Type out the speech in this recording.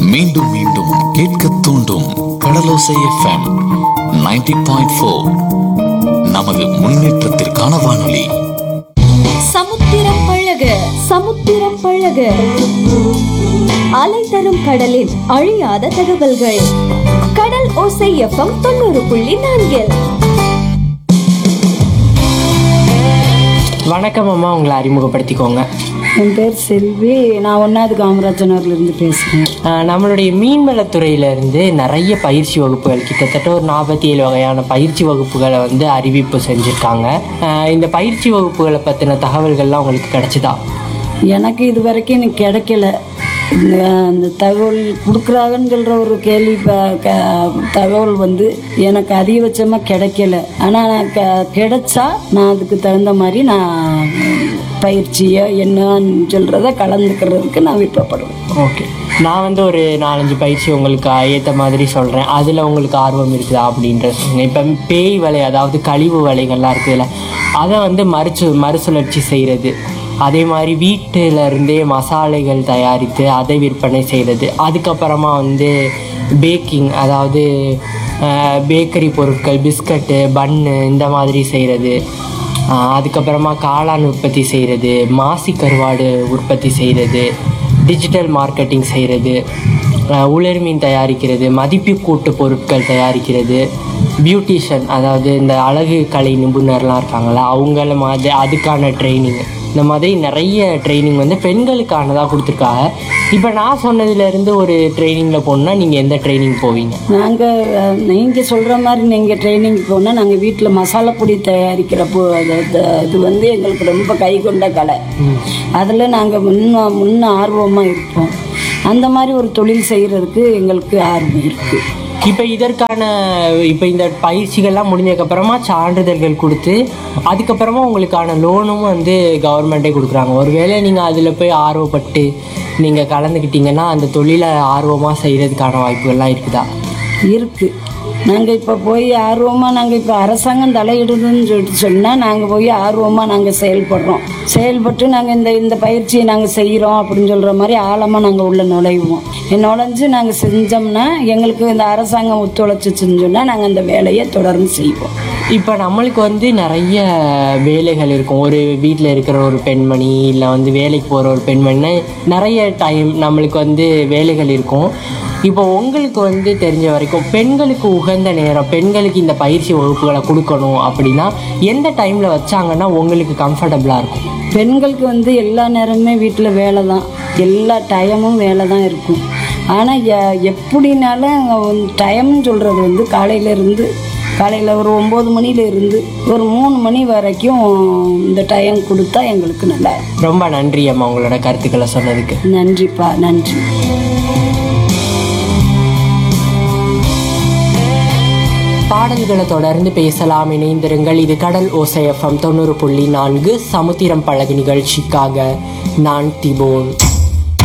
மீண்டும் மீண்டும் கேட்க தூண்டும் கடலோசை எஃப்எம் 90.4 பாயிண்ட் நமது முன்னேற்றத்திற்கான வானொலி சமுத்திரம் பழக சமுத்திரம் பழக அலை தரும் கடலில் அழியாத தகவல்கள் கடல் ஓசை எஃப்எம் தொண்ணூறு புள்ளி நான்கில் வணக்கம் அம்மா உங்களை அறிமுகப்படுத்திக்கோங்க என் பேர் செல்வி நான் ஒன்றாவது காமராஜனூர்லேருந்து பேசுகிறேன் ஆஹ் நம்மளுடைய மீன்வளத்துறையில இருந்து நிறைய பயிற்சி வகுப்புகள் கிட்டத்தட்ட ஒரு நாற்பத்தி ஏழு வகையான பயிற்சி வகுப்புகளை வந்து அறிவிப்பு செஞ்சுருக்காங்க ஆஹ் இந்த பயிற்சி வகுப்புகளை பற்றின தகவல்கள்லாம் உங்களுக்கு கிடைச்சதா எனக்கு இது வரைக்கும் எனக்கு கிடைக்கல இந்த அந்த தகவல் கொடுக்குறாங்கன்னு சொல்கிற ஒரு கேள்வி ப- க- தகவல் வந்து எனக்கு அதிகபட்சமாக கிடைக்கல ஆனால் நான் க கிடைச்சா நான் அதுக்கு தகுந்த மாதிரி நான் பயிற்சியை என்னன்னு சொல்கிறத கலந்துக்கிறதுக்கு நான் விருப்பப்படுவேன் ஓகே நான் வந்து ஒரு நாலஞ்சு பயிற்சி உங்களுக்கு ஏற்ற மாதிரி சொல்கிறேன் அதில் உங்களுக்கு ஆர்வம் இருக்குதா அப்படின்ற சொல்லுங்க இப்போ பேய் வலை அதாவது கழிவு வலைகள்லாம் இருக்குதுல்ல அதை வந்து மறுசு மறுசுழற்சி செய்கிறது அதே மாதிரி வீட்டில இருந்தே மசாலைகள் தயாரித்து அதை விற்பனை செய்கிறது அதுக்கப்புறமா வந்து பேக்கிங் அதாவது பேக்கரி பொருட்கள் பிஸ்கட்டு பன்னு இந்த மாதிரி செய்கிறது ஆஹ் அதுக்கப்புறமா காளான் உற்பத்தி செய்கிறது மாசி கருவாடு உற்பத்தி செய்கிறது டிஜிட்டல் மார்க்கெட்டிங் செய்கிறது உலர் மீன் தயாரிக்கிறது மதிப்பு கூட்டு பொருட்கள் தயாரிக்கிறது பியூட்டிஷியன் அதாவது இந்த அழகு கலை நிபுணர்லாம் இருக்காங்களா அவங்கள மாதிரி அதுக்கான ட்ரைனிங் இந்த மாதிரி நிறைய ட்ரைனிங் வந்து பெண்களுக்கானதாக கொடுத்துருக்காங்க இப்போ நான் சொன்னதுலேருந்து ஒரு ட்ரைனிங்கில் போகணுன்னா நீங்கள் எந்த ட்ரைனிங் போவீங்க நாங்கள் நீங்கள் சொல்கிற மாதிரி நீங்கள் ட்ரைனிங் போனால் நாங்கள் வீட்டில் மசாலா பொடி தயாரிக்கிற பொ அது- அது- இது வந்து எங்களுக்கு ரொம்ப கை கொண்ட கலை அதில் நாங்கள் முன்ன முன்ன ஆர்வமாக இருப்போம் அந்த மாதிரி ஒரு தொழில் செய்கிறதுக்கு எங்களுக்கு ஆர்வம் இருக்குது இப்போ இதற்கான இப்போ இந்த பயிற்சிகள்லாம் முடிஞ்சதுக்கப்புறமா சான்றிதழ்கள் கொடுத்து அதுக்கப்புறமா உங்களுக்கான லோனும் வந்து கவர்மெண்ட்டே கொடுக்குறாங்க ஒருவேளை நீங்கள் அதில் போய் ஆர்வப்பட்டு நீங்கள் கலந்துக்கிட்டீங்கன்னா அந்த தொழிலை ஆர்வமாக செய்கிறதுக்கான வாய்ப்புகள்லாம் இருக்குதா இருக்குது நாங்கள் இப்போ போய் ஆர்வமாக நாங்கள் இப்போ அரசாங்கம் தலையிடுதுன்னு சொல்லிட்டு சொன்னால் நாங்கள் போய் ஆர்வமாக நாங்கள் செயல்படுறோம் செயல்பட்டு நாங்கள் இந்த இந்த பயிற்சியை நாங்கள் செய்கிறோம் அப்படின்னு சொல்கிற மாதிரி ஆழமாக நாங்கள் உள்ள நுழைவோம் நுழைஞ்சு நாங்கள் செஞ்சோம்னா எங்களுக்கு இந்த அரசாங்கம் ஒத்துழைச்சி செஞ்சோம்னா நாங்கள் அந்த வேலையை தொடர்ந்து செய்வோம் இப்போ நம்மளுக்கு வந்து நிறைய வேலைகள் இருக்கும் ஒரு வீட்டில் இருக்கிற ஒரு பெண்மணி இல்லை வந்து வேலைக்கு போகிற ஒரு பெண்மணினா நிறைய டைம் நம்மளுக்கு வந்து வேலைகள் இருக்கும் இப்போ உங்களுக்கு வந்து தெரிஞ்ச வரைக்கும் பெண்களுக்கு உகந்த நேரம் பெண்களுக்கு இந்த பயிற்சி வகுப்புகளை கொடுக்கணும் அப்படின்னா எந்த டைமில் வச்சாங்கன்னா உங்களுக்கு கம்ஃபர்டபுளாக இருக்கும் பெண்களுக்கு வந்து எல்லா நேரமுமே வீட்டில் வேலை தான் எல்லா டைமும் வேலை தான் இருக்கும் ஆனால் எப்படினாலும் டைம்னு சொல்கிறது வந்து காலையிலேருந்து காலையில் ஒரு ஒம்பது மணியில இருந்து ஒரு மூணு மணி வரைக்கும் இந்த டைம் கொடுத்தா எங்களுக்கு நல்லா இருக்கும். ரொம்ப நன்றி அம்மா உங்களோட கருத்துக்களை சொன்னதுக்கு நன்றிப்பா நன்றி பாடல்களை தொடர்ந்து பேசலாம் இணைந்திருங்கள் இது கடல் ஓசை எஃப்எம் தொண்ணூறு புள்ளி நான்கு சமுத்திரம் பழகு நிகழ்ச்சிக்காக நான் திபோன்